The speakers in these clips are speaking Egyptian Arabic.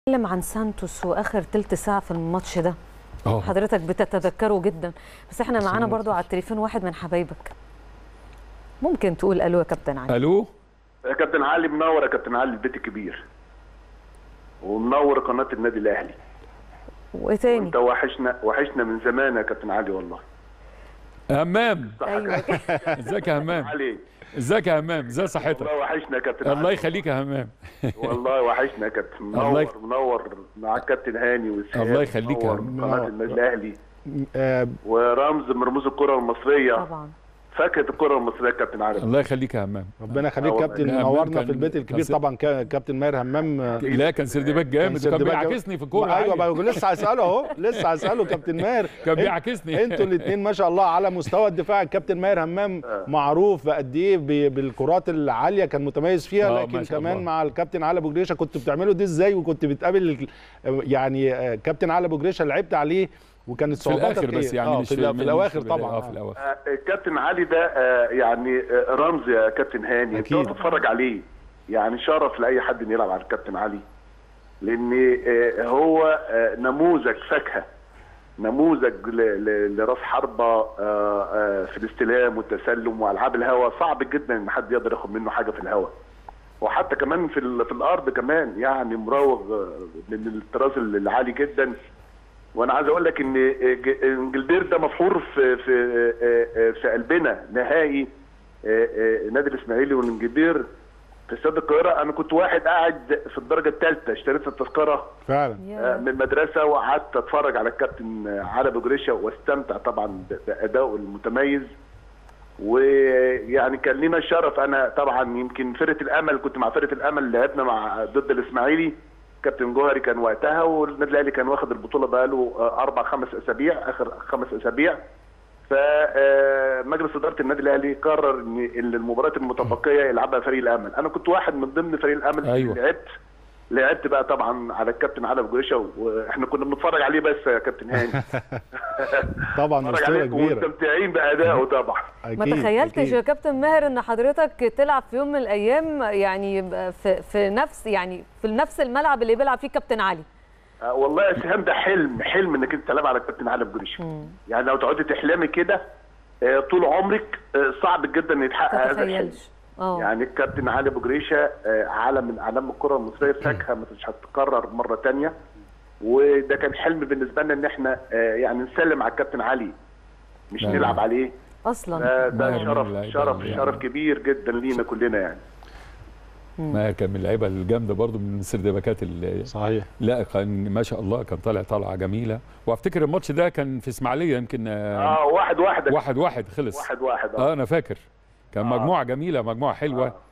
نتكلم عن سانتوس واخر تلت ساعه في الماتش ده اه حضرتك بتتذكره جدا بس احنا معانا سانتوس. برضو على التليفون واحد من حبايبك ممكن تقول الو يا كابتن علي الو يا كابتن علي منور يا كابتن علي البيت الكبير ومنور قناه النادي الاهلي وايه تاني انت وحشنا وحشنا من زمان يا كابتن علي والله همام ايوه ازيك يا همام علي ازيك يا همام ازي صحتك والله وحشنا يا كابتن الله علي. يخليك يا همام والله وحشنا يا كابتن الله منور يخ- منور مع الكابتن هاني والسياد الله يخليك يا منور عم. قناه النادي الاهلي آه، ورمز من رموز الكره المصريه طبعا فاكهه الكره المصريه يا كابتن علي الله يخليك يا همام ربنا يخليك آه كابتن والله. نورنا كان- في البيت كان الكبير سر- طبعا كا- كابتن ماهر همام آه، لا كان سردباك جامد وكان سردباك جامد. بيعاكسني في الكوره ايوه عادي. بقى لسه هساله اهو لسه هساله كابتن ماهر كان إنت- بيعاكسني انتوا الاثنين ما شاء الله على مستوى الدفاع الكابتن ماهر همام معروف بقد ايه ب- بالكرات العاليه كان متميز فيها آه، لكن ما شاء كمان الله. مع الكابتن علي ابو جريشه كنتوا بتعملوا دي ازاي وكنت بتقابل ال- يعني آه، كابتن علي ابو جريشه لعبت عليه وكانت في صعوباتك الاخر بس إيه؟ يعني آه، مش في, الأ- مش في الاواخر البداية، طبعا اه في آه. الاواخر آه، الكابتن علي ده آه، يعني آه، رمز يا كابتن هاني انت أكيد. تقعد تتفرج عليه يعني شرف لاي حد انه يلعب على الكابتن علي لان آه، هو آه، نموذج فاكهه نموذج ل- ل- لراس حربه آه، آه، في الاستلام والتسلم والعاب الهواء صعب جدا ان حد يقدر ياخد منه حاجه في الهواء وحتى كمان في ال- في الارض كمان يعني مراوغ آه، من الطراز العالي جدا وانا عايز اقول لك ان ج- انجلبير ده مفحور في في في قلبنا نهائي نادي الاسماعيلي والانجلبير في استاد القاهره انا كنت واحد قاعد في الدرجه الثالثه اشتريت التذكره فعلا يا. من المدرسه وقعدت اتفرج على الكابتن علي ابو جريشه واستمتع طبعا ب- بادائه المتميز ويعني كان لنا الشرف انا طبعا يمكن فرقه الامل كنت مع فرقه الامل لعبنا مع ضد الاسماعيلي كابتن جوهري كان وقتها والنادي الاهلي كان واخد البطوله بقاله آه، اربع خمس اسابيع اخر خمس اسابيع فمجلس اداره النادي الاهلي قرر ان إن المباريات المتبقيه يلعبها فريق الامل انا كنت واحد من ضمن فريق الامل أيوة. اللي لعبت لعبت بقى طبعا على الكابتن علي ابو جريشه واحنا كنا بنتفرج عليه بس يا كابتن هاني طبعا بنتفرج اسطوره عليه كبيره ومستمتعين بادائه طبعا ما أكيد، تخيلتش أكيد. يا كابتن ماهر ان حضرتك تلعب في يوم من الايام يعني يبقى في, في نفس يعني في نفس الملعب اللي بيلعب فيه كابتن علي آه، والله يا سهام ده حلم حلم انك انت تلعب على الكابتن علي ابو جريشه يعني لو تقعدي تحلمي كده آه، طول عمرك آه، صعب جدا ان يتحقق ما هذا الحلم تتخيلش اه يعني الكابتن علي ابو جريشه آه، علم من اعلام الكره المصريه فاكهه مش هتتكرر مره تانية وده كان حلم بالنسبه لنا ان احنا آه، يعني نسلم على الكابتن علي مش لا. نلعب عليه اصلا ده, ده ماهر من شرف اللعيبة شرف اللي شرف يعني- كبير جدا لينا كلنا يعني ما كان من اللعيبه الجامده برضو من السردباكات اللي صحيح لا كان ما شاء الله كان طالع طالعه جميله وافتكر الماتش ده كان في اسماعيليه يمكن آه، اه واحد واحد واحد واحد خلص واحد واحد اه انا فاكر كان آه. مجموعه جميله مجموعه حلوه آه.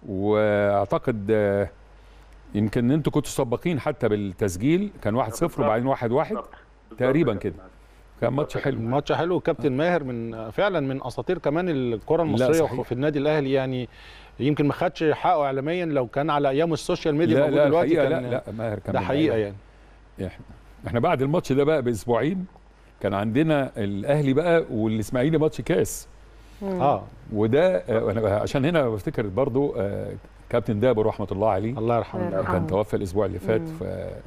واعتقد آه، يمكن انتوا كنتوا سباقين حتى بالتسجيل كان 1 0 بالظبط. وبعدين 1 1 بالظبط. بالظبط تقريبا يا كده. كابتن علي. كان ماتش حلو ماتش حلو كابتن ماهر من فعلا من اساطير كمان الكره المصريه صحيح. في النادي الاهلي يعني يمكن ما خدش حقه اعلاميا لو كان على ايام السوشيال ميديا لا موجود لا دلوقتي الحقيقه كان لا لا ماهر كان ده من حقيقه اللعيبة. يعني احنا احنا بعد الماتش ده بقى باسبوعين كان عندنا الاهلي بقى والاسماعيلي ماتش كاس اه وده آه، انا عشان هنا بفتكر برضو آه، كابتن دابر رحمه الله عليه الله يرحمه الله يرحمه. كان توفى الاسبوع اللي فات مم. ف...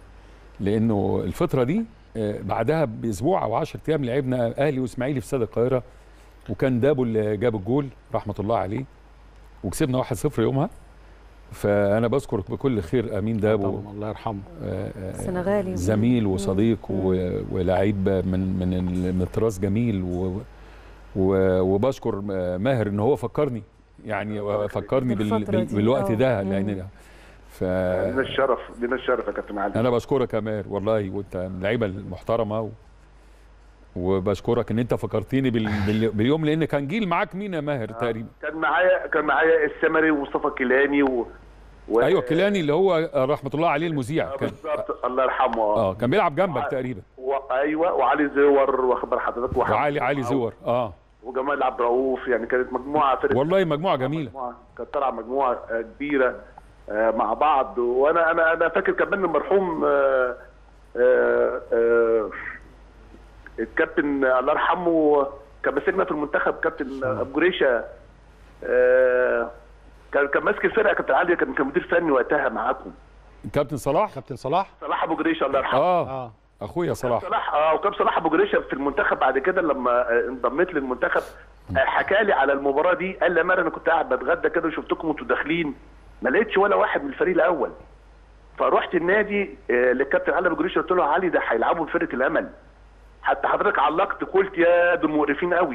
لانه الفتره دي آه، بعدها باسبوع او 10 ايام لعبنا اهلي واسماعيلي في استاد القاهره وكان دابو اللي جاب الجول رحمه الله عليه وكسبنا 1-0 يومها فانا بذكر بكل خير امين دابو طبعا الله يرحمه آه، آه، سنغالي. زميل مم. وصديق مم. و- ولعيب من من ال- من الطراز جميل و و- وبشكر آه، ماهر ان هو فكرني يعني فكرني بال بالفترة بال دي. بالوقت آه. ده مم. لان ف لنا الشرف لنا الشرف يا كابتن علي انا بشكرك يا ماهر والله وانت من اللعيبه المحترمه و... وبشكرك ان انت فكرتني بال... بال... باليوم لان كان جيل معاك مين يا ماهر تقريبا كان معايا كان معايا السمري ومصطفى كيلاني و... و... ايوه كيلاني اللي هو رحمه الله عليه المذيع آه، كان بالظبط الله يرحمه اه كان بيلعب جنبك وع- تقريبا و... ايوه وعلي زور واخد بال حضرتك وحمد وعلي علي وعو- زور اه وجمال عبد الرؤوف يعني كانت مجموعه فرقه والله مجموعه جميله مجموعة كانت طالعه مجموعه آه، كبيره آه، مع بعض وانا انا انا فاكر كمان المرحوم آه، آه، آه، الكابتن الله يرحمه كان ماسكنا في المنتخب كابتن ابو جريشه آه، كان كان ماسك الفرقه كابتن علي كان كان مدير فني وقتها معاكم كابتن صلاح كابتن صلاح صلاح ابو جريشه الله يرحمه اه اه اخويا صلاح صلاح اه وكان صلاح ابو جريشه في المنتخب بعد كده لما آه، انضميت للمنتخب آه، حكى لي على المباراه دي قال لي يا ماهر انا كنت قاعد بتغدى كده وشفتكم وانتوا داخلين ما لقيتش ولا واحد من الفريق الاول فرحت النادي آه، للكابتن علي ابو جريشه قلت له يا علي ده هيلعبوا بفرقه الامل حتى حضرتك علقت قلت يا دول مقرفين قوي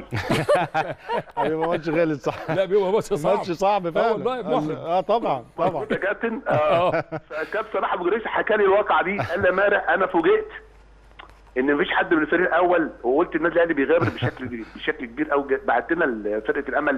ايوه ماتش غالي صح لا بيبقى ماتش صعب ماتش صعب فعلا والله محرج. اه طبعا طبعا يا كابتن اه فكابتن صلاح ابو جريشه حكى لي الواقعه دي قال لي يا ماهر انا فوجئت ان مفيش حد من الفريق الاول وقلت النادي الاهلي بيغامر بشكل بشكل كبير قوي بعت لنا فرقه الامل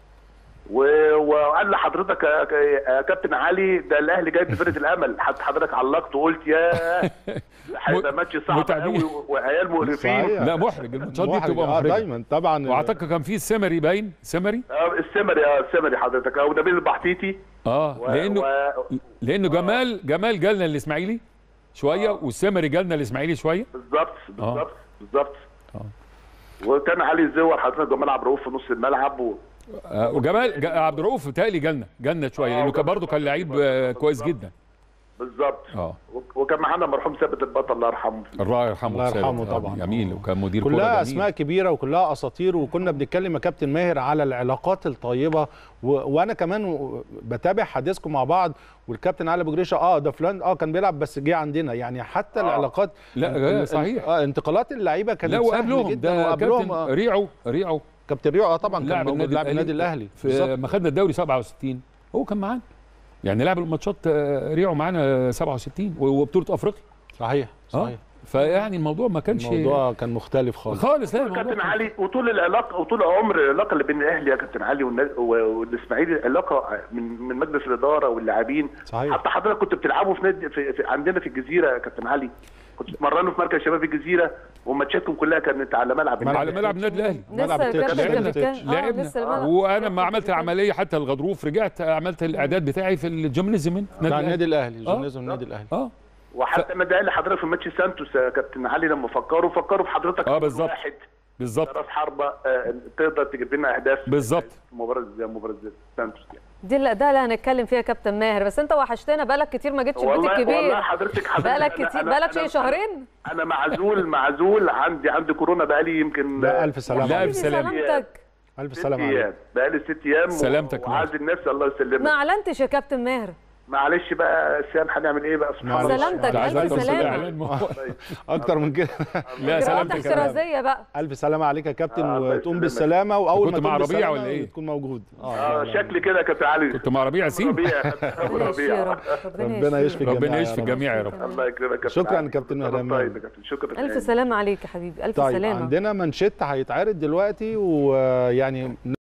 و- وقال لحضرتك يا- يا كابتن علي ده الاهلي جايب فرقه الامل حتى حضرتك علقت وقلت يا ده هيبقى ماتش صعب متعبين. قوي وعيال مقرفين صحيح. لا محرج الماتشات دي محرج. بتبقى اه محرجه دايما طبعا واعتقد كان في السمري باين سمري اه السمري اه السمري حضرتك او نبيل البحتيتي اه و- لانه و- لانه جمال جمال جالنا الاسماعيلي شويه والسمري جالنا الاسماعيلي شويه بالظبط بالظبط بالظبط آه. وكان علي الزور حضرتك جمال عبد الرؤوف في نص الملعب و... آه وجمال جا- عبد الرؤوف بتهيألي جالنا جالنا شويه آه، لانه كان وجمال برضه كان برضه لعيب بالظبط. آه، كويس جدا بالظبط اه وك- وكان معانا المرحوم ثابت البطل الله يرحمه الله يرحمه الله يرحمه ثابت. آه، طبعا. جميل وكان مدير كرة كلها جميل. اسماء كبيره وكلها اساطير وكنا بنتكلم يا كابتن ماهر على العلاقات الطيبه و... وانا كمان و- بتابع حديثكم مع بعض والكابتن علي ابو جريشه اه ده فلان اه كان بيلعب بس جه عندنا يعني حتى آه. العلاقات لا ال- آه، ال- صحيح اه انتقالات اللعيبه كانت لا سهل وقبلهم جدا ده وقبلهم كابتن آه. ريعو ريعو كابتن ريو اه طبعا كان لاعب موجود النادي لاعب النادي الاهلي في بالظبط. ما خدنا الدوري 67 هو كان معانا يعني لعب الماتشات آه، ريعو معانا 67 و- وبطوله افريقيا صحيح اه صحيح فيعني الموضوع ما كانش الموضوع كان مختلف خالص خالص لا الموضوع كابتن كان- علي وطول العلاقه وطول عمر العلاقه اللي بين الاهلي يا كابتن علي والنا- و- والاسماعيلي علاقه من من مجلس الاداره واللاعبين صحيح. حتى حضرتك كنت بتلعبوا في نادي في في عندنا في الجزيره يا كابتن علي كنت بتمرنوا في مركز شباب الجزيره وماتشاتكم كلها كانت على ملعب النادي. على ملعب النادي الاهلي ملعب لسه التتش. كابتن كان لعبنا. بيتكلم اه لعبنا لسه الملعب. وانا لما عملت العمليه حتى الغضروف رجعت عملت الاعداد بتاعي في الجيمنازيوم بتاع النادي الاهلي آه. جمنازيوم النادي الاهلي اه وحتى انا قال لحضرتك في ماتش سانتوس يا كابتن علي لما فكروا فكروا في حضرتك آه، بالظبط. واحد بالظبط راس حربه آه، تقدر تجيب لنا اهداف بالظبط. في مباراه زي مباراه زي سانتوس يعني. دي اللي ده اللي هنتكلم فيها يا كابتن ماهر بس انت وحشتنا بقالك كتير ما جيتش البيت والله الكبير والله حضرتك حضرتك بقالك أنا- كتير أنا- بقالك أنا- شيء شهرين انا معزول معزول عندي عندي كورونا بقالي يمكن لا الف سلامه لا، عليك. ألف سلامة. سلامتك الف ست سلامه عليك ايام بقالي ست ايام سلامتك وعايز الناس الله ما يسلمك اعلنتش يا كابتن ماهر معلش بقى سام هنعمل ايه بقى سبحان معلش. الله سلامتك ده عايز الف أكتر سلامه إعلان ما هو- اكتر من كده لا اجراءات سلامتك يا كابتن. احترازيه بقى الف سلامه عليك يا كابتن آه، الله وتقوم يسلمك. بالسلامه واول كنت ما مع تقوم ربيع بالسلامة ولا إيه؟ تكون موجود اه لا، لا. شكلي كده يا كابتن علي كنت مع ربيع ياسين ربيع يا كابتن أبو ربنا يشفي يا ربيع رب ربنا يشفي الجميع ربنا يا يشفي رب. الجميع يا رب الله يكرمك يا كابتن شكراً علي. كابتن شكراً مهران. طيب يا كابتن شكرا الف سلامه عليك يا حبيبي الف طيب سلامه عندنا منشط هيتعرض دلوقتي ويعني